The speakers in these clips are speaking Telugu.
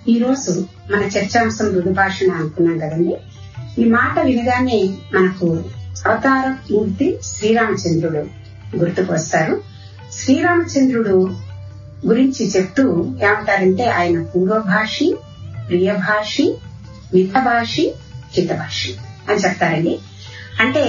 ఈ రోజు మన చర్చాంశం మృదు భాషణ అనుకున్నాం కదండి ఈ మాట వినగానే మనకు అవతార మూర్తి శ్రీరామచంద్రుడు గుర్తుకు వస్తారు శ్రీరామచంద్రుడు గురించి చెప్తూ ఏమంటారంటే ఆయన పూర్వభాషి ప్రియభాషి మితభాషి హితభాషి అని చెప్తారండి అంటే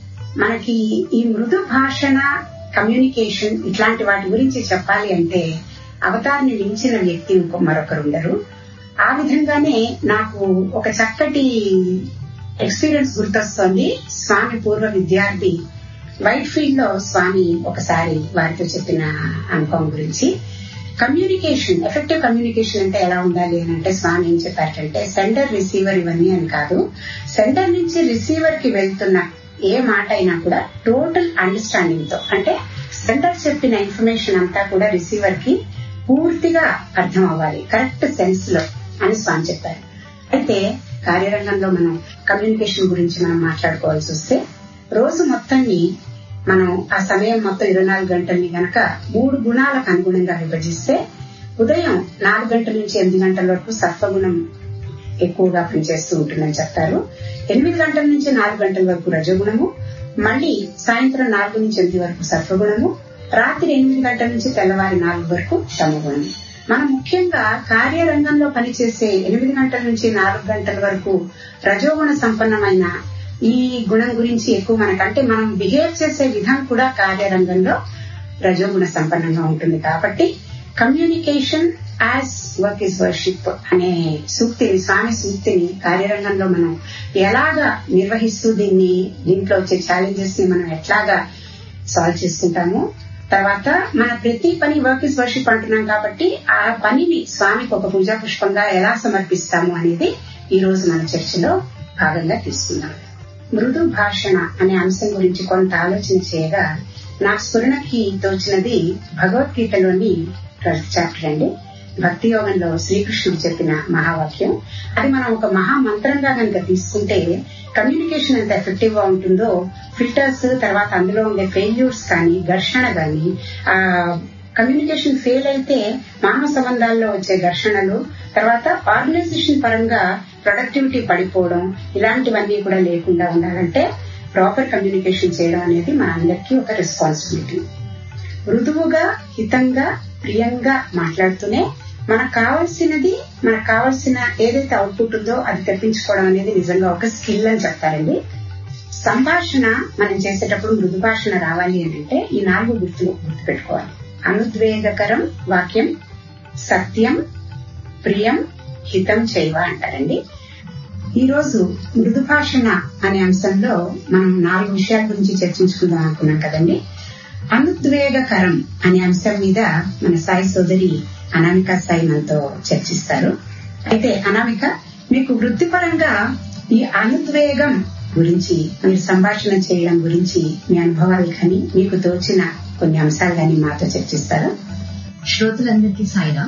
మనకి ఈ మృదు భాషణ కమ్యూనికేషన్ ఇట్లాంటి వాటి గురించి చెప్పాలి అంటే అవతారిని మించిన వ్యక్తి ఇంకో మరొకరు ఉండరు ఆ విధంగానే నాకు ఒక చక్కటి ఎక్స్పీరియన్స్ గుర్తొస్తోంది స్వామి పూర్వ విద్యార్థి వైట్ ఫీల్డ్ లో స్వామి ఒకసారి వారితో చెప్పిన అనుభవం గురించి కమ్యూనికేషన్ ఎఫెక్టివ్ కమ్యూనికేషన్ అంటే ఎలా ఉండాలి అని అంటే స్వామి ఏం చెప్పారంటే సెండర్ రిసీవర్ ఇవన్నీ అని కాదు సెండర్ నుంచి రిసీవర్ కి వెళ్తున్న ఏ మాట అయినా కూడా టోటల్ అండర్స్టాండింగ్ తో అంటే సెంటర్ చెప్పిన ఇన్ఫర్మేషన్ అంతా కూడా రిసీవర్ కి పూర్తిగా అర్థం అవ్వాలి కరెక్ట్ సెన్స్ లో అని స్వామి చెప్పారు అయితే కార్యరంగంలో మనం కమ్యూనికేషన్ గురించి మనం మాట్లాడుకోవాల్సి వస్తే రోజు మొత్తాన్ని మనం ఆ సమయం మొత్తం ఇరవై నాలుగు గంటల్ని గనక మూడు గుణాలకు అనుగుణంగా విభజిస్తే ఉదయం నాలుగు గంటల నుంచి ఎనిమిది గంటల వరకు సత్వగుణం ఎక్కువగా పనిచేస్తూ ఉంటుందని చెప్తారు ఎనిమిది గంటల నుంచి నాలుగు గంటల వరకు రజగుణము మళ్ళీ సాయంత్రం నాలుగు నుంచి ఎనిమిది వరకు సత్వగుణము రాత్రి ఎనిమిది గంటల నుంచి తెల్లవారి నాలుగు వరకు తమగుణం మనం ముఖ్యంగా కార్యరంగంలో పనిచేసే ఎనిమిది గంటల నుంచి నాలుగు గంటల వరకు రజోగుణ సంపన్నమైన ఈ గుణం గురించి ఎక్కువ మనకంటే మనం బిహేవ్ చేసే విధం కూడా కార్యరంగంలో రజోగుణ సంపన్నంగా ఉంటుంది కాబట్టి communication as work is worship అనే సూక్తిని స్వామి సూక్తిని కార్యరంగంలో మనం ఎలాగా నిర్వహిస్తూ దీన్ని దీంట్లో వచ్చే ఛాలెంజెస్ ని మనం ఎట్లాగా సాల్వ్ చేసుకుంటాము తర్వాత మన ప్రతి పని వర్క్ ఇస్ వర్షిప్ అంటున్నాం కాబట్టి ఆ పనిని స్వామికి ఒక పూజా పుష్పంగా ఎలా సమర్పిస్తాము అనేది ఈ రోజు మన చర్చలో భాగంగా తీసుకుందాం మృదు భాషణ అనే అంశం గురించి కొంత ఆలోచన చేయగా నా స్ఫురణకి తోచినది భగవద్గీతలోని ట్వెల్త్ చాప్టర్ అండి భక్తి యోగంలో శ్రీకృష్ణుడు చెప్పిన మహావాక్యం అది మనం ఒక మహా మంత్రంగా కనుక తీసుకుంటే కమ్యూనికేషన్ ఎంత ఎఫెక్టివ్ గా ఉంటుందో ఫిల్టర్స్ తర్వాత అందులో ఉండే ఫెయిల్యూర్స్ కానీ ఘర్షణ కానీ ఆ కమ్యూనికేషన్ ఫెయిల్ అయితే మానవ సంబంధాల్లో వచ్చే ఘర్షణలు తర్వాత ఆర్గనైజేషన్ పరంగా ప్రొడక్టివిటీ పడిపోవడం ఇలాంటివన్నీ కూడా లేకుండా ఉండాలంటే ప్రాపర్ కమ్యూనికేషన్ చేయడం అనేది మన అందరికీ ఒక రెస్పాన్సిబిలిటీ మృదువుగా హితంగా ప్రియంగా మాట్లాడుతూనే మనకు కావాల్సినది మనకు కావాల్సిన ఏదైతే అవుట్పుట్ ఉందో అది తెప్పించుకోవడం అనేది నిజంగా ఒక స్కిల్ అని చెప్తారండి సంభాషణ మనం చేసేటప్పుడు మృదు భాషణ రావాలి అంటే ఈ నాలుగు గుర్తులు గుర్తుపెట్టుకోవాలి అనుద్వేగకరం వాక్యం సత్యం ప్రియం హితం చేయవ అంటారండి ఈ రోజు మృదు భాషణ అనే అంశంలో మనం నాలుగు విషయాల గురించి చర్చించుకుందాం అనుకున్నాం కదండి అనుద్వేగకరం అనే అంశం మీద మన సాయి సోదరి అనామిక సాయి మనతో చర్చిస్తారు అయితే అనామిక మీకు వృత్తిపరంగా ఈ అనుద్వేగం గురించి మీరు సంభాషణ చేయడం గురించి మీ అనుభవాలు కానీ మీకు తోచిన కొన్ని అంశాలు కానీ మాతో చర్చిస్తారా శ్రోతలందరికీ సాయిరా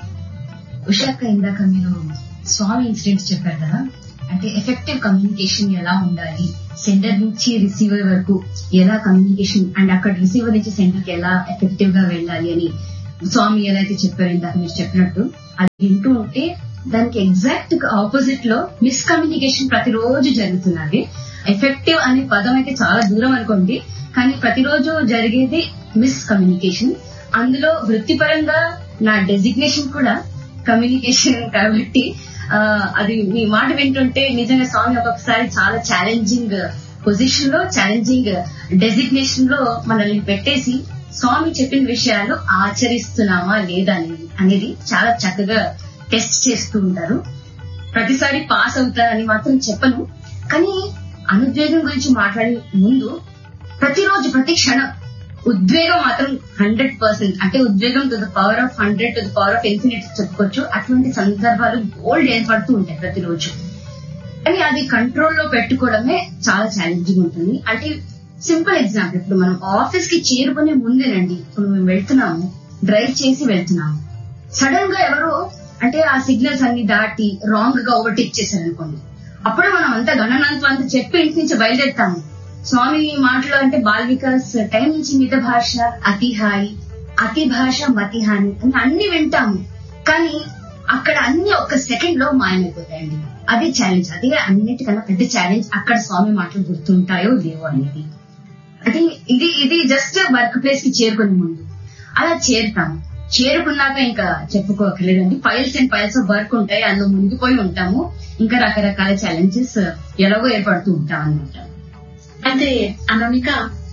ఉషాక ఇందాక మీరు స్వామి ఇన్సిడెంట్స్ చెప్పారు కదా అంటే ఎఫెక్టివ్ కమ్యూనికేషన్ ఎలా ఉండాలి సెంటర్ నుంచి రిసీవర్ వరకు ఎలా కమ్యూనికేషన్ అండ్ అక్కడ రిసీవర్ నుంచి సెంటర్ కి ఎలా ఎఫెక్టివ్ గా వెళ్ళాలి అని స్వామి ఎలా అయితే చెప్పారు ఇందాక మీరు చెప్పినట్టు అది వింటూ ఉంటే దానికి ఎగ్జాక్ట్ ఆపోజిట్ లో మిస్కమ్యూనికేషన్ ప్రతిరోజు జరుగుతున్నది ఎఫెక్టివ్ అనే పదం అయితే చాలా దూరం అనుకోండి కానీ ప్రతిరోజు జరిగేది మిస్ కమ్యూనికేషన్ అందులో వృత్తిపరంగా నా డెసిగ్నేషన్ కూడా కమ్యూనికేషన్ కాబట్టి ఆ, అది మీ మాట వింటుంటే నిజంగా స్వామి ఒక్కొక్కసారి చాలా ఛాలెంజింగ్ పొజిషన్ లో ఛాలెంజింగ్ డెసిగ్నేషన్ లో మనల్ని పెట్టేసి స్వామి చెప్పిన విషయాలు ఆచరిస్తున్నామా లేదా అనేది అనేది చాలా చక్కగా టెస్ట్ చేస్తూ ఉంటారు ప్రతిసారి పాస్ అవుతారని మాత్రం చెప్పను కానీ అనుద్వేగం గురించి మాట్లాడే ముందు ప్రతిరోజు ప్రతి క్షణం ఉద్వేగం మాత్రం హండ్రెడ్ పర్సెంట్ అంటే ఉద్వేగం to the power of hundred to the power of infinite చెప్పుకోవచ్చు అటువంటి సందర్భాలు గోల్డ్ ఏర్పడుతూ ఉంటాయి ప్రతిరోజు కానీ అది కంట్రోల్లో పెట్టుకోవడమే చాలా ఛాలెంజింగ్ ఉంటుంది అంటే సింపుల్ ఎగ్జాంపుల్ ఇప్పుడు మనం ఆఫీస్ కి చేరుకునే ముందేనండి ఇప్పుడు మేము వెళ్తున్నాము డ్రైవ్ చేసి వెళ్తున్నాము సడన్ గా ఎవరో అంటే ఆ సిగ్నల్స్ అన్ని దాటి రాంగ్ గా ఓవర్టేక్ చేశారు అనుకోండి అప్పుడు మనం అంతా గణనంతం అంతా చెప్పి ఇంటి నుంచి బయలుదేరుతాము స్వామి మాటలు అంటే బాల్ వికాస్ టైం నుంచి మిత భాష అతి హాయి అతి భాష మతి హాని అని అన్ని వింటాము కానీ అక్కడ అన్ని ఒక్క సెకండ్ లో మాయమైపోతాయండి అదే ఛాలెంజ్ అదే అన్నిటికన్నా పెద్ద ఛాలెంజ్ అక్కడ స్వామి మాటలు గుర్తుంటాయో లేవో అనేది అది ఇది ఇది జస్ట్ వర్క్ ప్లేస్ కి చేరుకునే ముందు అలా చేరుతాము చేరుకున్నాక ఇంకా చెప్పుకోకలేదండి files and files of work ఉంటాయి అందులో ముందుపోయి ఉంటాము ఇంకా రకరకాల ఛాలెంజెస్ ఎలాగో ఏర్పడుతూ ఉంటాం అనమాట అయితే అనమిక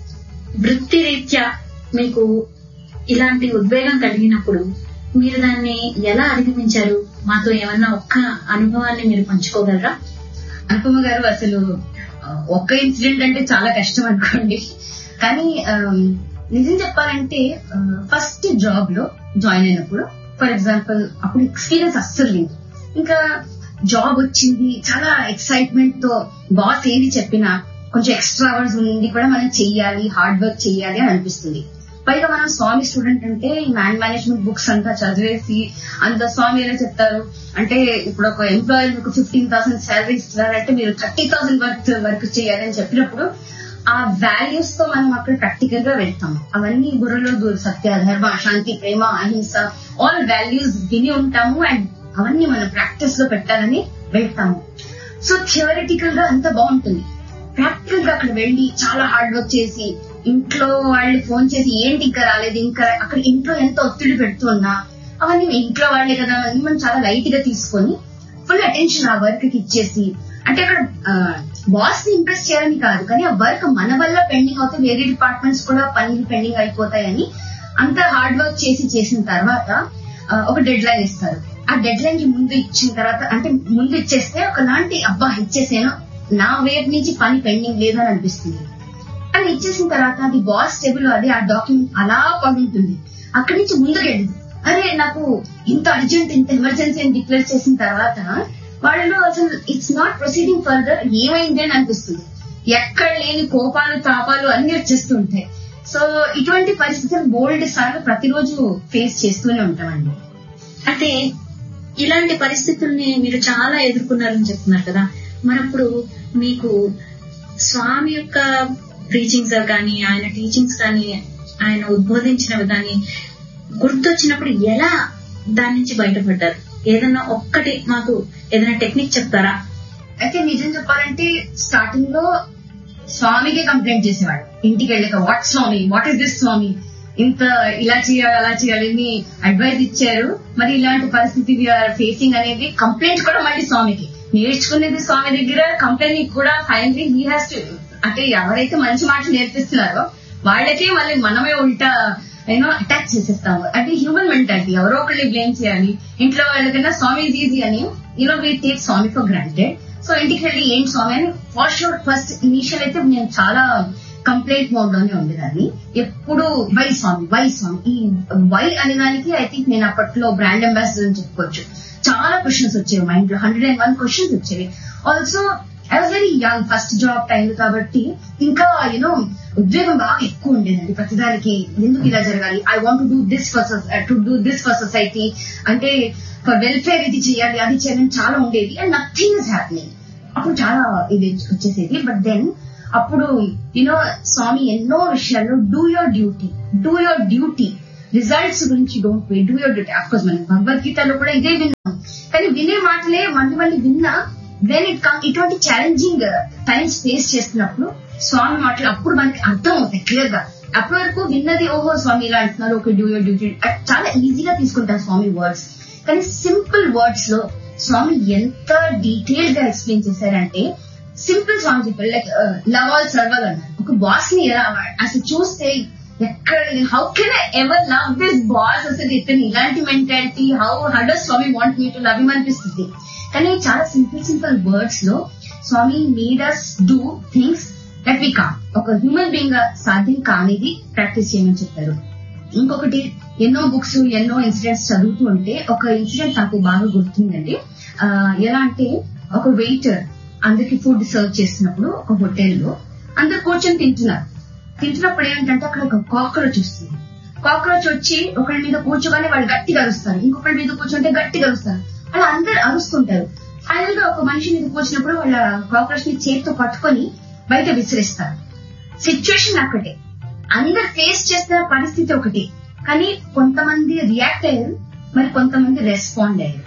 వృత్తి రీత్యా మీకు ఇలాంటి ఉద్వేగం కలిగినప్పుడు మీరు దాన్ని ఎలా అధిగమించారు మాతో ఏమన్నా ఒక్క అనుభవాన్ని మీరు పంచుకోగలరా అనుపమ గారు అసలు ఆ, ఒక్క ఇన్సిడెంట్ అంటే చాలా కష్టం అనుకోండి కానీ ఆ, నిజం చెప్పాలంటే ఫస్ట్ జాబ్ లో జాయిన్ అయినప్పుడు ఫర్ ఎగ్జాంపుల్ అప్పుడు ఎక్స్పీరియన్స్ అస్సలు లేదు ఇంకా జాబ్ వచ్చింది చాలా ఎక్సైట్మెంట్ తో బాస్ ఏది చెప్పినా కొంచెం ఎక్స్ట్రా అవర్స్ ఉండి కూడా మనం చెయ్యాలి హార్డ్ వర్క్ చెయ్యాలి అని అనిపిస్తుంది పైగా మనం స్వామి స్టూడెంట్ అంటే మ్యాన్ మేనేజ్మెంట్ బుక్స్ అంతా చదివేసి అంత స్వామి ఎలా చెప్తారు అంటే ఇప్పుడు ఒక ఎంప్లాయర్ మీకు ఫిఫ్టీన్ థౌసండ్ శాలరీ ఇస్తున్నారంటే మీరు థర్టీ థౌసండ్ వర్క్ వర్క్ చేయాలని చెప్పినప్పుడు ఆ వాల్యూస్ తో మనం అక్కడ ప్రాక్టికల్ గా వెళ్తాం అవన్నీ బుర్రలో దూర సత్య ధర్మ శాంతి ప్రేమ అహింస ఆల్ వాల్యూస్ విని ఉంటాము అండ్ అవన్నీ మనం ప్రాక్టీస్ లో పెట్టాలని వెళ్తాము సో థియరిటికల్ గా అంత బాగుంటుంది ప్రాక్టికల్ గా అక్కడ వెళ్ళి చాలా హార్డ్ వర్క్ చేసి ఇంట్లో వాళ్ళు ఫోన్ చేసి ఏంటి ఇంకా రాలేదు ఇంకా అక్కడ ఇంట్లో ఎంత ఒత్తిడి పెడుతున్నా అవన్నీ ఇంట్లో వాళ్ళే కదా అవన్నీ మనం చాలా లైట్ గా తీసుకొని ఫుల్ అటెన్షన్ ఆ వర్క్ కి ఇచ్చేసి అంటే అక్కడ బాస్ ని ఇంప్రెస్ చేయాలని కాదు కానీ ఆ వర్క్ మన వల్ల పెండింగ్ అవుతే వేరే డిపార్ట్మెంట్స్ కూడా పనులు పెండింగ్ అయిపోతాయని అంత హార్డ్ వర్క్ చేసి చేసిన తర్వాత ఆ, ఒక డెడ్ లైన్ ఇస్తారు ఆ డెడ్ లైన్ కి ముందు ఇచ్చిన తర్వాత అంటే ముందు ఇచ్చేస్తే ఒకలాంటి అబ్బా ఇచ్చేసాను నా వైపు నుంచి పని పెండింగ్ లేదని అనిపిస్తుంది అని ఇచ్చేసిన తర్వాత అది బాస్ టేబుల్ అది ఆ డాక్యుమెంట్ అలా పడుంటుంది అక్కడి నుంచి ముందుకెళ్ళదు అరే నాకు ఇంత అర్జెంట్ ఇంత ఎమర్జెన్సీ అని డిక్లేర్ చేసిన తర్వాత వాళ్ళు అసలు ఇట్స్ నాట్ ప్రొసీడింగ్ ఫర్దర్ ఏమైంది అని అనిపిస్తుంది ఎక్కడ లేని కోపాలు తాపాలు అన్ని వచ్చేస్తూ ఉంటాయి సో ఇటువంటి పరిస్థితులు బోల్డ్ సార్లు ప్రతిరోజు ఫేస్ చేస్తూనే ఉంటామండి అయితే ఇలాంటి పరిస్థితుల్ని మీరు చాలా ఎదుర్కొన్నారని చెప్తున్నారు కదా మరప్పుడు మీకు స్వామి యొక్క ప్రీచింగ్స్ కానీ ఆయన టీచింగ్స్ కానీ ఆయన ఉద్బోధించినవి కానీ గుర్తొచ్చినప్పుడు ఎలా దాని నుంచి బయటపడ్డారు ఏదన్నా ఒక్కటి మాకు ఏదైనా టెక్నిక్ చెప్తారా అయితే నిజం చెప్పాలంటే స్టార్టింగ్ లో స్వామికి కంప్లైంట్ చేసేవాడు ఇంటికి వెళ్ళాక what Swami what is this Swami ఇంత ఇలా చేయాలి అలా చేయాలి అని అడ్వైస్ ఇచ్చారు మరి ఇలాంటి పరిస్థితి ఫేసింగ్ అనేది కంప్లైంట్ కూడా మళ్ళీ స్వామికి నేర్చుకునేది స్వామి దగ్గర కంప్లైంట్ కూడా ఫైనలీ హీ హాస్ టు అంటే ఎవరైతే మంచి మాటలు నేర్పిస్తున్నారో వాళ్ళకే మళ్ళీ మనమే ఉల్టా యూనో అటాక్ చేసేస్తాము అది హ్యూమన్ మెంటాలిటీ ఎవరో ఒకరిని బ్లేమ్ చేయాలి ఇంట్లో వాళ్ళకన్నా స్వామి ఈజ్ ఈజీ అని you know we take Swami for granted so ఇంటికి వెళ్ళి ఏంటి స్వామి అని ఫస్ట్ షూర్ ఫస్ట్ ఇనిషియల్ అయితే నేను చాలా కంప్లైంట్ మోడ్ లోనే ఉండేదాన్ని ఎప్పుడు వై స్వామి వై స్వామి ఈ వై అనే దానికి ఐ థింక్ నేను అప్పట్లో బ్రాండ్ అంబాసిడర్ అని చెప్పుకోవచ్చు చాలా క్వశ్చన్స్ వచ్చేవి మైండ్ లో హండ్రెడ్ అండ్ వన్ క్వశ్చన్స్ వచ్చేవి also I was very young first job time కాబట్టి ఇంకా యూనో ఉద్వేగం బాగా ఎక్కువ ఉండేదండి ప్రతిదానికి ఎందుకు ఇలా జరగాలి I want do this for to do this for society అంటే ఫర్ వెల్ఫేర్ ఇది చేయాలి అది చేయాలని చాలా ఉండేది అండ్ నథింగ్ ఇస్ హ్యాపెనింగ్ అప్పుడు చాలా ఇది వచ్చేసేది బట్ దెన్ అప్పుడు యూనో స్వామి ఎన్నో విషయాల్లో do your duty do your duty results గురించి don't way do your duty of course మనం భగవద్గీతలో కూడా ఇదే విన్నాం కానీ వినే మాటలే మళ్ళీ మళ్ళీ విన్నా వెన్ ఇట్ కమ్ ఇటువంటి ఛాలెంజింగ్ టైమ్స్ ఫేస్ చేస్తున్నప్పుడు స్వామి మాటలు అప్పుడు మనకి అర్థం అవుతాయి క్లియర్ గా అప్పటి వరకు విన్నది ఓహో స్వామి ఇలా అంటున్నారు ఓకే డూ యోర్ డ్యూటీ చాలా ఈజీగా తీసుకుంటారు స్వామి వర్డ్స్ కానీ సింపుల్ వర్డ్స్ లో స్వామి ఎంత డీటెయిల్ గా ఎక్స్ప్లెయిన్ చేశారంటే సింపుల్ స్వామి చెప్పారు లైక్ లవ్ ఆల్ సర్వల్ అన్నారు ఒక బాస్ ని ఎలా అసలు చూస్తే ఎక్కడ how can I ever love this boss అసలు ఇతను ఇలాంటి mentality how how does Swami want me to love him అనిపిస్తుంది కానీ చాలా సింపుల్ సింపుల్ వర్డ్స్ లో Swami need us do things that we can ఒక హ్యూమన్ బీయింగ్ సాధ్యం కానిది ప్రాక్టీస్ చేయమని చెప్పారు ఇంకొకటి ఎన్నో బుక్స్ ఎన్నో ఇన్సిడెంట్స్ చదువుతూ ఉంటే ఒక ఇన్సిడెంట్ నాకు బాగా గుర్తుందండి ఆ, ఎలా అంటే ఒక వెయిటర్ అందరికి ఫుడ్ సర్వ్ చేసినప్పుడు ఒక హోటల్లో అందరు కూర్చొని తింటున్నారు తింటున్నప్పుడు ఏంటంటే అక్కడ ఒక కాక్రోచ్ వస్తుంది కాక్రోచ్ వచ్చి ఒకరి మీద కూర్చోగానే వాళ్ళు గట్టిగా అరుస్తారు ఇంకొకరి మీద కూర్చుంటే గట్టిగా అరుస్తారు అలా అందరు అరుస్తుంటారు ఫైనల్ గా ఒక మనిషి మీద కూర్చున్నప్పుడు వాళ్ళ కాక్రోచ్ ని చేతితో పట్టుకొని బయట విసిరేస్తారు సిచ్యువేషన్ ఒకటే అందరు ఫేస్ చేస్తున్న పరిస్థితి ఒకటి కానీ కొంతమంది రియాక్ట్ అయ్యారు మరి కొంతమంది రెస్పాండ్ అయ్యారు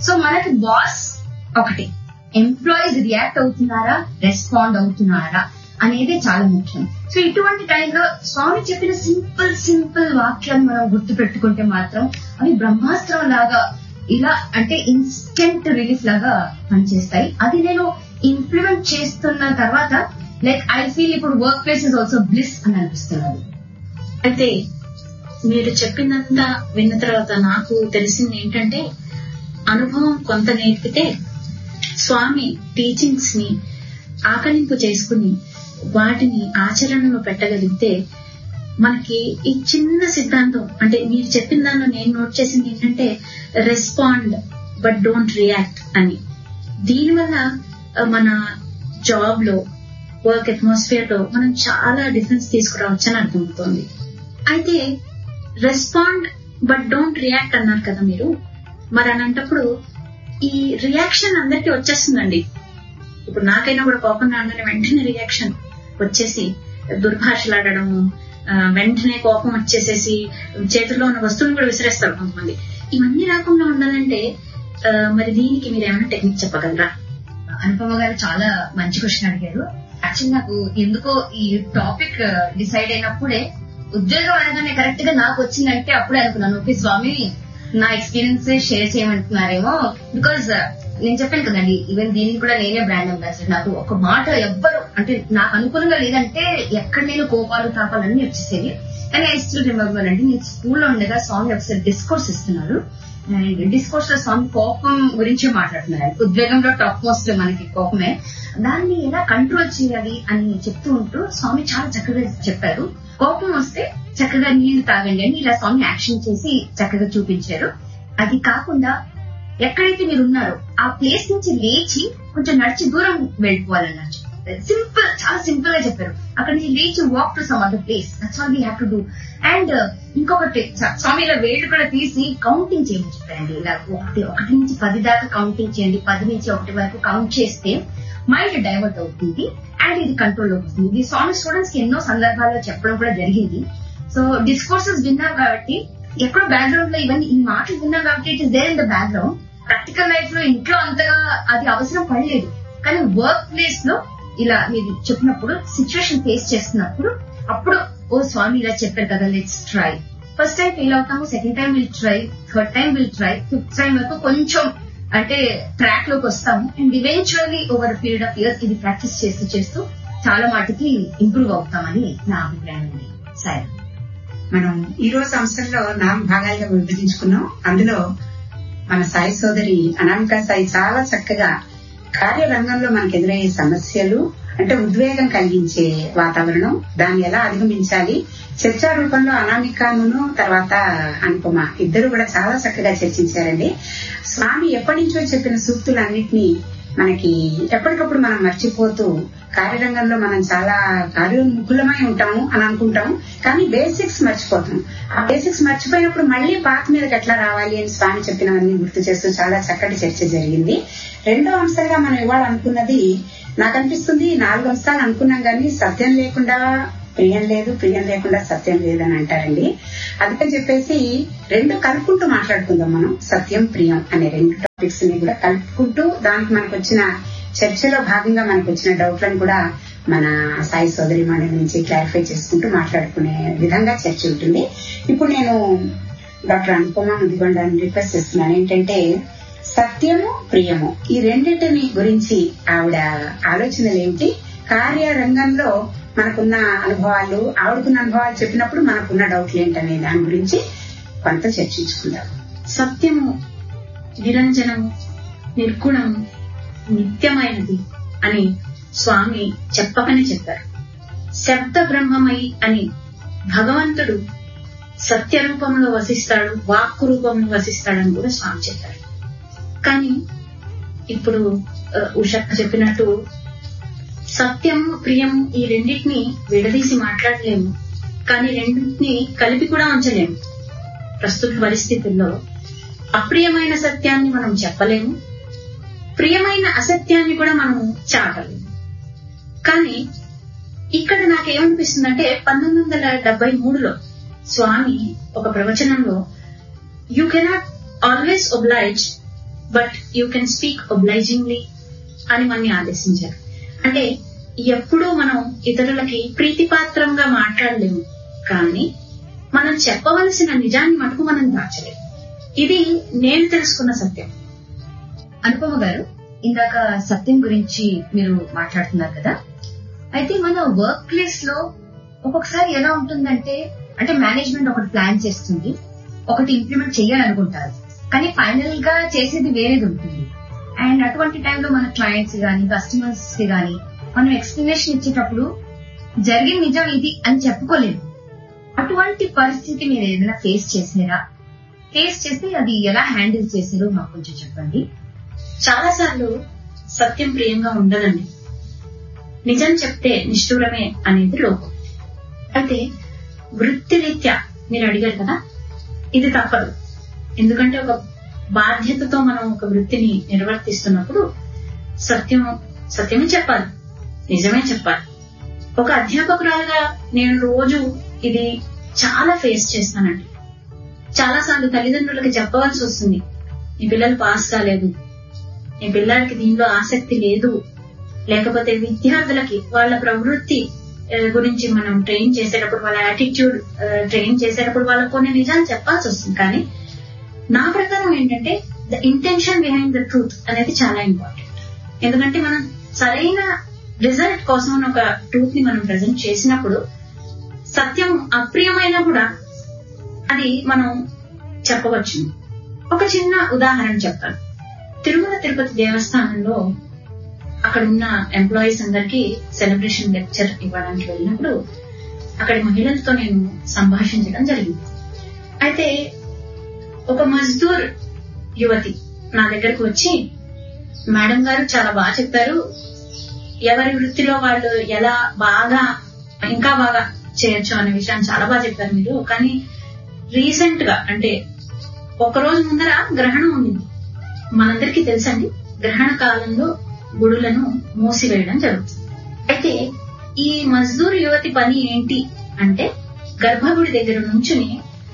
సో మనకి బాస్ ఒకటి ఎంప్లాయీస్ రియాక్ట్ అవుతున్నారా రెస్పాండ్ అవుతున్నారా అనేది చాలా ముఖ్యం సో ఇటువంటి టైంలో స్వామి చెప్పిన సింపుల్ సింపుల్ వాక్యాలు మనం గుర్తు పెట్టుకుంటే మాత్రం అవి బ్రహ్మాస్త్రం లాగా ఇలా అంటే ఇన్స్టెంట్ రిలీఫ్ లాగా పనిచేస్తాయి అది నేను ఇంప్లిమెంట్ చేస్తున్న తర్వాత లైక్ ఐ ఫీల్ ఇప్పుడు work place is also bliss అని అనిపిస్తున్నది అయితే మీరు చెప్పిందంతా విన్న తర్వాత నాకు తెలిసింది ఏంటంటే అనుభవం కొంత నేర్పితే స్వామి టీచింగ్స్ ని ఆకలింపు చేసుకుని వాటిని ఆచరణలో పెట్టగలిగితే మనకి ఈ చిన్న సిద్ధాంతం అంటే మీరు చెప్పిన దానిలో నేను నోట్ చేసింది ఏంటంటే రెస్పాండ్ బట్ డోంట్ రియాక్ట్ అని దీనివల్ల ఆ, మన జాబ్ లో వర్క్ అట్మాస్ఫియర్ లో మనం చాలా డిఫరెన్స్ తీసుకురావచ్చు అని అర్థమవుతోంది అయితే రెస్పాండ్ బట్ డోంట్ రియాక్ట్ అన్నారు కదా మీరు మరి అనంటప్పుడు ఈ రియాక్షన్ అందరికీ వచ్చేస్తుందండి ఇప్పుడు నాకైనా కూడా కోపం రాగానే వెంటనే రియాక్షన్ వచ్చేసి దుర్భాషలాడడము ఆ, వెంటనే కోపం వచ్చేసేసి చేతిలో ఉన్న వస్తువులను కూడా విసిరేస్తారు కొంతమంది ఇవన్నీ రాకుండా ఉండాలంటే ఆ, మరి దీనికి మీరు ఏమైనా టెక్నిక్ చెప్పగలరా అనుపమ గారు చాలా మంచి క్వశ్చన్ అడిగారు యాక్చువల్ నాకు ఎందుకో ఈ టాపిక్ డిసైడ్ అయినప్పుడే ఉద్యోగం అనగానే కరెక్ట్ గా నాకు వచ్చిందంటే అప్పుడే అనుకున్నాను ఓకే స్వామి నా ఎక్స్పీరియన్స్ షేర్ చేయమంటున్నారేమో బికాజ్ నేను చెప్పాను కదండి ఈవెన్ దీనికి కూడా నేనే బ్రాండ్ అంబాసిడర్ నాకు ఒక మాట ఎవ్వరు అంటే నాకు అనుకూలంగా లేదంటే ఎక్కడ నేను కోపాలు తాపాలన్నీ వచ్చేసేవి కానీ ఐ స్టిల్ రిమెంబర్ అండి నేను స్కూల్లో ఉండగా స్వామి ఒకసారి డిస్కోర్స్ ఇస్తున్నారు అండ్ డిస్కోర్స్ లో స్వామి కోపం గురించి మాట్లాడుతున్నారు ఉద్వేగంలో టాప్ మోస్ట్ మనకి కోపమే దాన్ని ఎలా కంట్రోల్ చేయాలి అని చెప్తూ ఉంటూ స్వామి చాలా చక్కగా చెప్పారు కోపం వస్తే చక్కగా నీళ్లు తాగండి అని ఇలా స్వామి యాక్షన్ చేసి చక్కగా చూపించారు అది కాకుండా ఎక్కడైతే మీరు ఉన్నారో ఆ ప్లేస్ నుంచి లేచి కొంచెం నడిచి దూరం వెళ్ళిపోవాలన్నారు సింపుల్ చాలా సింపుల్ గా చెప్పారు అక్కడ నుంచి లేచి walk to some other place that's all we have to do and ఇంకొకటి స- స్వామి ఇలా వేళ్ళు కూడా తీసి కౌంటింగ్ చేయమని చెప్పారండి ఇలా ఒకటి ఒకటి నుంచి పది దాకా కౌంటింగ్ చేయండి పది నుంచి ఒకటి వరకు కౌంట్ చేస్తే మైండ్ డైవర్ట్ అవుతుంది అండ్ ఇది కంట్రోల్ అవుతుంది ఇది స్వామి స్టూడెంట్స్ కి ఎన్నో సందర్భాల్లో చెప్పడం కూడా జరిగింది సో డిస్కోర్సెస్ విన్నాం కాబట్టి ఎక్కడో బ్యాక్గ్రౌండ్ లో ఇవన్నీ ఈ మాటలు విన్నాం కాబట్టి it is there in the background practical life లో ఇంట్లో అంతగా అది అవసరం పడలేదు కానీ వర్క్ ప్లేస్ లో ఇలా మీరు చెప్పినప్పుడు సిచ్యువేషన్ ఫేస్ చేస్తున్నప్పుడు అప్పుడు ఓ స్వామి ఇలా చెప్పారు కదా let's try first time fail అవుతాము second time will try third time will try fifth time వరకు కొంచెం అంటే ట్రాక్ లోకి వస్తాము and eventually over period of years ఇది ప్రాక్టీస్ చేస్తూ చేస్తూ చాలా మాటికి ఇంప్రూవ్ అవుతామని నా అభిప్రాయం అండి సరే మనం ఈ రోజు అంశంలో నాలుగు భాగాలుగా విభజించుకున్నాం అందులో మన సాయి సోదరి అనామిక సాయి చాలా చక్కగా కార్యరంగంలో మనకు ఎదురయ్యే సమస్యలు అంటే ఉద్వేగం కలిగించే వాతావరణం దాన్ని ఎలా అధిగమించాలి చర్చా రూపంలో అనామికాను తర్వాత అనుపమ ఇద్దరు కూడా చాలా చక్కగా చర్చించారండి స్వామి ఎప్పటి నుంచో చెప్పిన సూక్తులన్నిటినీ మనకి ఎప్పటికప్పుడు మనం మర్చిపోతూ కార్యరంగంలో మనం చాలా కార్యోన్ముఖులమై ఉంటాము అని అనుకుంటాం కానీ బేసిక్స్ మర్చిపోతాం ఆ బేసిక్స్ మర్చిపోయినప్పుడు మళ్ళీ పాత మీదకి ఎట్లా రావాలి అని స్వామి చెప్పినవన్నీ గుర్తు చేస్తూ చాలా చక్కటి చర్చ జరిగింది రెండో అంశంగా మనం ఇవాళ అనుకున్నది నాకు అనిపిస్తుంది నాలుగు అంశాలు అనుకున్నాం కానీ సత్యం లేకుండా ప్రియం లేదు ప్రియం లేకుండా సత్యం లేదని అంటారండి అందుకని చెప్పేసి రెండు కలుపుకుంటూ మాట్లాడుకుందాం మనం సత్యం ప్రియం అనే రెండు టాపిక్స్ ని కూడా కలుపుకుంటూ దానికి మనకు వచ్చిన చర్చలో భాగంగా మనకు వచ్చిన డౌట్లను కూడా మన సాయి సోదరి మన నుంచి క్లారిఫై చేసుకుంటూ మాట్లాడుకునే విధంగా చర్చ ఉంటుంది ఇప్పుడు నేను డాక్టర్ అనుపమ ముదిగొండని రిక్వెస్ట్ చేస్తున్నాను ఏంటంటే సత్యము ప్రియము ఈ రెండింటిని గురించి ఆవిడ ఆలోచనలు ఏమిటి కార్యరంగంలో మనకున్న అనుభవాలు ఆవిడకున్న అనుభవాలు చెప్పినప్పుడు మనకున్న డౌట్లు ఏంటనే దాని గురించి కొంత చర్చించుకుందాం సత్యము నిరంజనము నిర్గుణము నిత్యమైనది అని స్వామి చెప్పకనే చెప్పారు శబ్ద బ్రహ్మమై అని భగవంతుడు సత్య రూపంలో వసిస్తాడు వాక్కు రూపంలో వసిస్తాడని కూడా స్వామి చెప్పారు కానీ ఇప్పుడు ఆ, ఉషక్క చెప్పినట్టు సత్యము ప్రియము ఈ రెండింటిని విడదీసి మాట్లాడలేము కానీ రెండింటిని కలిపి కూడా ఉంచలేము ప్రస్తుత పరిస్థితుల్లో అప్రియమైన సత్యాన్ని మనం చెప్పలేము ప్రియమైన అసత్యాన్ని కూడా మనం చాటలేము కానీ ఇక్కడ నాకేమనిపిస్తుందంటే పంతొమ్మిది వందల డెబ్బై మూడులో స్వామి ఒక ప్రవచనంలో you cannot always oblige but you can speak obligingly అని మనని ఆదేశించారు అంటే ఎప్పుడూ మనం ఇతరులకి ప్రీతిపాత్రంగా మాట్లాడలేము కానీ మనం చెప్పవలసిన నిజాన్ని మటుకు మనం దాచలేము ఇది నేను తెలుసుకున్న సత్యం అనుపమ గారు ఇందాక సత్యం గురించి మీరు మాట్లాడుతున్నారు కదా అయితే మన వర్క్ ప్లేస్ లో ఒక్కొక్కసారి ఎలా ఉంటుందంటే అంటే మేనేజ్మెంట్ ఒకటి ప్లాన్ చేస్తుంది ఒకటి ఇంప్లిమెంట్ చేయాలనుకుంటారు కానీ ఫైనల్ గా చేసేది వేరేది ఉంటుంది అండ్ అటువంటి టైంలో మన క్లయింట్స్ గాని కస్టమర్స్ కి గాని మనం ఎక్స్ప్లెనేషన్ ఇచ్చేటప్పుడు జరిగిన నిజం ఇది అని చెప్పుకోలేము అటువంటి పరిస్థితి మీరు ఏదైనా ఫేస్ చేసారా ఫేస్ చేస్తే అది ఎలా హ్యాండిల్ చేసారో మాకు కొంచెం చెప్పండి చాలా సార్లు సత్యం ప్రియంగా ఉండదండి నిజం చెప్తే నిష్ఠూరమే అనేది లోపం అయితే వృత్తిరీత్యా మీరు అడిగారు కదా ఇది తప్పదు ఎందుకంటే ఒక బాధ్యతతో మనం ఒక వృత్తిని నిర్వర్తిస్తున్నప్పుడు సత్యం సత్యమే చెప్పాలి నిజమే చెప్పాలి ఒక అధ్యాపకురాలుగా నేను రోజు ఇది చాలా ఫేస్ చేస్తానండి చాలా సార్లు తల్లిదండ్రులకి చెప్పవలసి వస్తుంది నీ పిల్లలు పాస్ కాలేదు నీ పిల్లలకి దీనిలో ఆసక్తి లేదు లేకపోతే విద్యార్థులకి వాళ్ళ ప్రవృత్తి ఆ, గురించి మనం ట్రైన్ చేసేటప్పుడు వాళ్ళ యాటిట్యూడ్ ట్రైన్ చేసేటప్పుడు వాళ్ళకి కొన్ని నిజాలు చెప్పాల్సి వస్తుంది కానీ నా ప్రకారం ఏంటంటే the intention behind the truth అనేది చాలా ఇంపార్టెంట్ ఎందుకంటే మనం సరైన రిజల్ట్ కోసం ఒక ట్రూత్ ని మనం ప్రజెంట్ చేసినప్పుడు సత్యం అప్రియమైనా కూడా అది మనం చెప్పవచ్చు ఒక చిన్న ఉదాహరణ చెప్తాను తిరుమల తిరుపతి దేవస్థానంలో అక్కడ ఉన్న ఎంప్లాయీస్ అందరికి సెలబ్రేషన్ లెక్చర్ ఇవ్వడానికి వెళ్ళినప్పుడు అక్కడి మహిళలతో నేను సంభాషించడం జరిగింది అయితే ఒక మజ్దూర్ యువతి నా దగ్గరకు వచ్చి మేడం గారు చాలా బాగా చెప్పారు ఎవరి వృత్తిలో వాళ్ళు ఎలా బాగా ఇంకా బాగా చేయొచ్చు అనే విషయాన్ని చాలా బాగా చెప్పారు మీరు కానీ రీసెంట్ గా అంటే ఒక రోజు ముందర గ్రహణం ఉండింది మనందరికీ తెలుసండి గ్రహణ కాలంలో గుడులను మూసివేయడం జరుగుతుంది అయితే ఈ మజ్దూర్ యువతి పని ఏంటి అంటే గర్భగుడి దగ్గర నుంచుని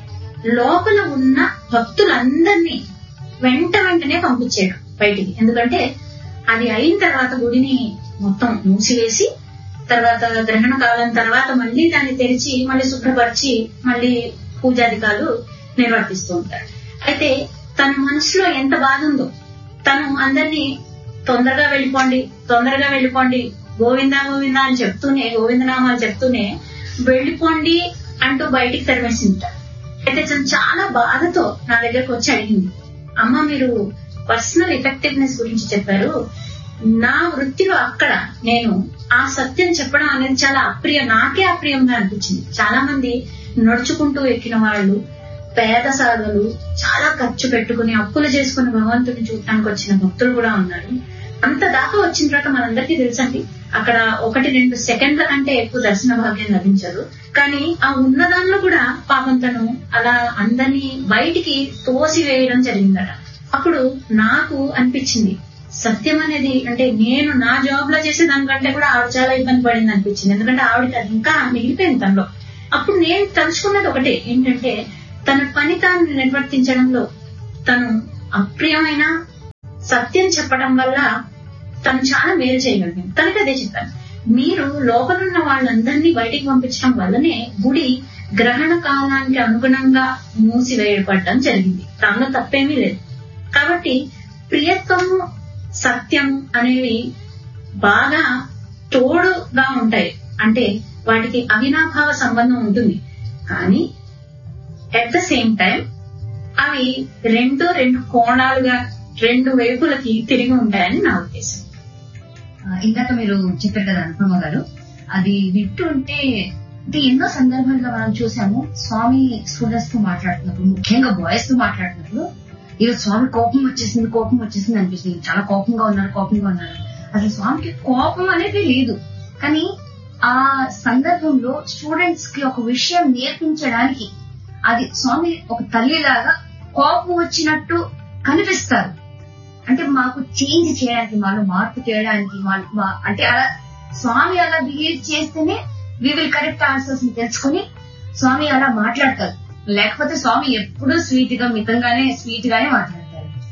లోపల ఉన్న భక్తులందరినీ వెంట వెంటనే పంపించేయడం బయటికి ఎందుకంటే అది అయిన తర్వాత గుడిని మొత్తం మూసివేసి తర్వాత గ్రహణ కాలం తర్వాత మళ్ళీ దాన్ని తెరిచి మళ్ళీ శుభ్రపరిచి మళ్ళీ పూజాధికారులు నిర్వర్తిస్తూ ఉంటారు అయితే తన మనసులో ఎంత బాధ ఉందో తను అందరినీ తొందరగా వెళ్ళిపోండి తొందరగా వెళ్ళిపోండి గోవిందా గోవిందా అని చెప్తూనే గోవిందనామాలు చెప్తూనే వెళ్ళిపోండి అంటూ బయటికి తరిమేసింట అయితే తను చాలా బాధతో నా దగ్గరకు వచ్చి అడిగింది అమ్మ మీరు పర్సనల్ ఎఫెక్టివ్నెస్ గురించి చెప్పారు నా వృత్తిలో అక్కడ నేను ఆ సత్యం చెప్పడం అనేది చాలా అప్రియ నాకే అప్రియంగా అనిపించింది చాలా మంది నడుచుకుంటూ ఎక్కిన వాళ్ళు పేద సాధులు చాలా ఖర్చు పెట్టుకుని అప్పులు చేసుకుని భగవంతుని చూడటానికి వచ్చిన భక్తులు కూడా ఉన్నారు అంత దాకా వచ్చిన తర్వాత మనందరికీ తెలుసండి అక్కడ ఒకటి రెండు సెకండ్ల కంటే ఎక్కువ దర్శన భాగ్యం లభించదు కానీ ఆ ఉన్న దానిలో కూడా పాపం తను అలా అందరినీ బయటికి తోసి వేయడం జరిగిందట అప్పుడు నాకు అనిపించింది సత్యం అనేది అంటే నేను నా జాబ్ లో చేసే దానికంటే కూడా ఆవిడ చాలా ఇబ్బంది పడింది అనిపించింది ఎందుకంటే ఆవిడకి అది ఇంకా మిగిలిపోయింది తనలో అప్పుడు నేను తలుచుకున్నది ఒకటే ఏంటంటే తన పని తాను నిర్వర్తించడంలో తను అప్రియమైన సత్యం చెప్పడం వల్ల తను చాలా మేలు చేయగలిగింది తనకి అదే చెప్పాను మీరు లోపలున్న వాళ్ళందరినీ బయటికి పంపించడం వల్లనే గుడి గ్రహణ కాలానికి అనుగుణంగా మూసివేయబడడం జరిగింది దానిలో తప్పేమీ లేదు కాబట్టి ప్రియత్వము సత్యం అనేవి బాగా తోడుగా ఉంటాయి అంటే వాటికి అవినాభావ సంబంధం ఉంటుంది కానీ అట్ ద సేమ్ టైం అవి రెండు రెండు కోణాలుగా రెండు వైపులకి తిరిగి ఉంటాయని నా ఉద్దేశం ఆ, ఇందాక మీరు చెప్పారు కదా అనుపమ గారు అది వింటుంటే అంటే ఎన్నో సందర్భాలుగా మనం చూసాము స్వామి స్టూడెంట్స్ తో మాట్లాడుతున్నప్పుడు ముఖ్యంగా బాయ్స్ తో మాట్లాడుతున్నప్పుడు ఈరోజు స్వామి కోపం వచ్చేసింది కోపం వచ్చేసింది అనిపిస్తుంది చాలా కోపంగా ఉన్నారు కోపంగా ఉన్నారు అసలు స్వామికి కోపం అనేది లేదు కానీ ఆ సందర్భంలో స్టూడెంట్స్ కి ఒక విషయం నేర్పించడానికి అది స్వామి ఒక తల్లిలాగా కోపం వచ్చినట్టు కనిపిస్తారు అంటే మాకు చేంజ్ చేయడానికి మాలో మార్పు చేయడానికి మా- మా- అంటే అలా స్వామి అలా బిహేవ్ చేస్తేనే వి విల్ కరెక్ట్ ఆన్సర్స్ తెలుసుకుని స్వామి అలా మాట్లాడతారు లేకపోతే స్వామి ఎప్పుడూ స్వీట్ గా మితంగానే స్వీట్ గానే మాట్లాడతారు కానీ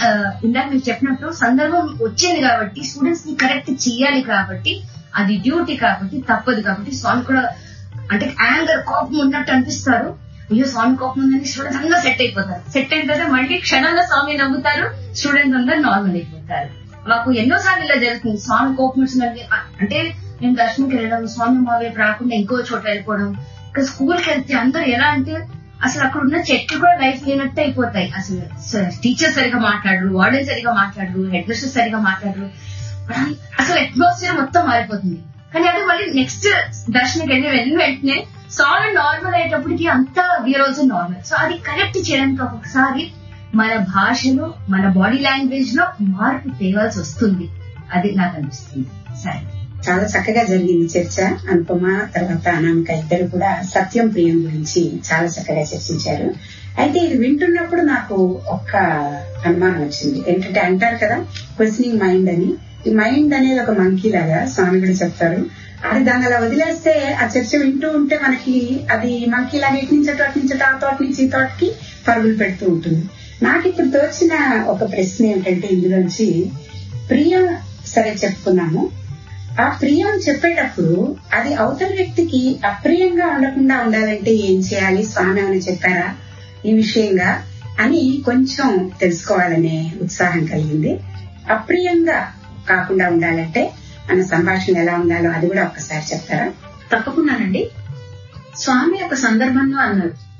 ఆ, ఇందాక మీరు చెప్పినట్టు సందర్భం మీకు వచ్చింది కాబట్టి స్టూడెంట్స్ ని కరెక్ట్ చేయాలి కాబట్టి అది డ్యూటీ కాబట్టి తప్పదు కాబట్టి స్వామి కూడా అంటే యాంగర్ కోపం ఉన్నట్టు అనిపిస్తారు అయ్యో స్వామి కోపం ఉందని స్టూడెంట్స్ అందరూ సెట్ అయిపోతారు సెట్ అయిన తర్వాత మళ్ళీ క్షణంలో స్వామి నవ్వుతారు స్టూడెంట్స్ అందరూ నార్మల్ అయిపోతారు మాకు ఎన్నో సార్లు ఇలా జరుగుతుంది స్వామి కోపం వచ్చిందంటే అంటే నేను దర్శనంకి వెళ్ళడం స్వామి మా వైపు రాకుండా ఇంకో చోట వెళ్ళిపోవడం ఇంకా స్కూల్కి వెళ్తే అందరూ ఎలా అంటే అసలు అక్కడ ఉన్న చెట్లు కూడా లైఫ్ లేనట్టు అయిపోతాయి అసలు టీచర్ సరిగా మాట్లాడరు వార్డెన్ సరిగా మాట్లాడరు హెడ్ మిస్టర్ సరిగా మాట్లాడరు అసలు అట్మాస్ఫియర్ మొత్తం మారిపోతుంది కానీ అదే మళ్ళీ నెక్స్ట్ దర్శనకి వెళ్ళి వెళ్ళిన వెంటనే సాంగ్ నార్మల్ అయ్యేటప్పటికి అంతా వీఆర్ ఆల్సో నార్మల్ సో అది కరెక్ట్ చేయడానికి ఒక్కొక్కసారి మన భాషలో మన బాడీ లాంగ్వేజ్ లో మార్పు తేవాల్సి వస్తుంది అది నాకు అనిపిస్తుంది సరే చాలా చక్కగా జరిగింది చర్చ అనుపమ తర్వాత అనామిక ఇద్దరు కూడా సత్యం ప్రియం గురించి చాలా చక్కగా చర్చించారు అయితే ఇది వింటున్నప్పుడు నాకు ఒక్క అనుమానం వచ్చింది ఏంటంటే అంటారు కదా క్వశ్చనింగ్ మైండ్ అని ఈ మైండ్ అనేది ఒక మంకీ లాగా స్వామి కూడా చెప్తారు అది దాన్ని అలా వదిలేస్తే ఆ చర్చ వింటూ ఉంటే మనకి అది మంకీ లాగా ఇటు నుంచి అటు అటు నుంచి అటు, ఆ తోట నుంచి ఈ తోటకి పరుగులు పెడుతూ ఉంటుంది నాకు ఇప్పుడు తోచిన ఒక ప్రశ్న ఏమిటంటే ఇందులోంచి ప్రియం సరే చెప్పుకున్నాము ఆ ప్రియం చెప్పేటప్పుడు అది అవతల వ్యక్తికి అప్రియంగా ఉండకుండా ఉండాలంటే ఏం చేయాలి స్వామి ఏమైనా చెప్పారా ఈ విషయంగా అని కొంచెం తెలుసుకోవాలనే ఉత్సాహం కలిగింది అప్రియంగా కాకుండా ఉండాలంటే మన సంభాషణ ఎలా ఉండాలో అది కూడా ఒక్కసారి చెప్తారా తప్పకుండానండి స్వామి ఒక సందర్భంలో అన్నారు